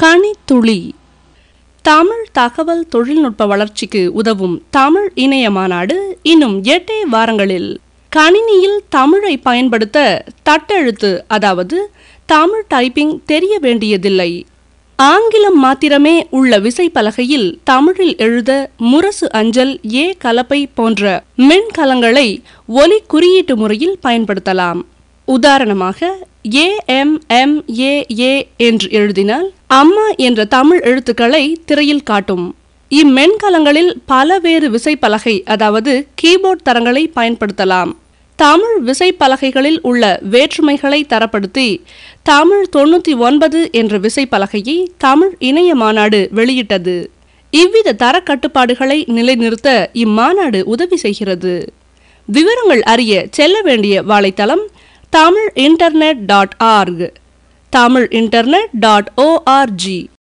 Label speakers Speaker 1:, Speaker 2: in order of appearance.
Speaker 1: கணித்துளி தமிழ் தகவல் தொழில்நுட்ப வளர்ச்சிக்கு உதவும் தமிழ் இணைய மாநாடு இன்னும் எட்டே வாரங்களில் கணினியில் தமிழை பயன்படுத்த தட்டெழுத்து அதாவது தமிழ் டைப்பிங் தெரிய வேண்டியதில்லை ஆங்கிலம் மாத்திரமே உள்ள விசைப்பலகையில் தமிழில் எழுத முரசு அஞ்சல் ஏ கலப்பை போன்ற மின்கலங்களை ஒலி குறியீட்டு முறையில் பயன்படுத்தலாம் உதாரணமாக ஏ எம் எம் ஏ ஏ என்று எழுதினால் அம்மா என்ற தமிழ் எழுத்துக்களை திரையில் காட்டும் இம்மென்கலங்களில் பலவேறு விசைப்பலகை அதாவது கீபோர்ட் தரங்களை பயன்படுத்தலாம் தமிழ் விசைப்பலகைகளில் உள்ள வேற்றுமைகளை தரப்படுத்தி தமிழ் தொண்ணூற்றி ஒன்பது என்ற விசைப்பலகையை தமிழ் இணைய மாநாடு வெளியிட்டது இவ்வித தர கட்டுப்பாடுகளை நிலைநிறுத்த இம்மாநாடு உதவி செய்கிறது விவரங்கள் அறிய செல்ல வேண்டிய வலைத்தளம் Tamil internet dot org Tamil internet dot O R G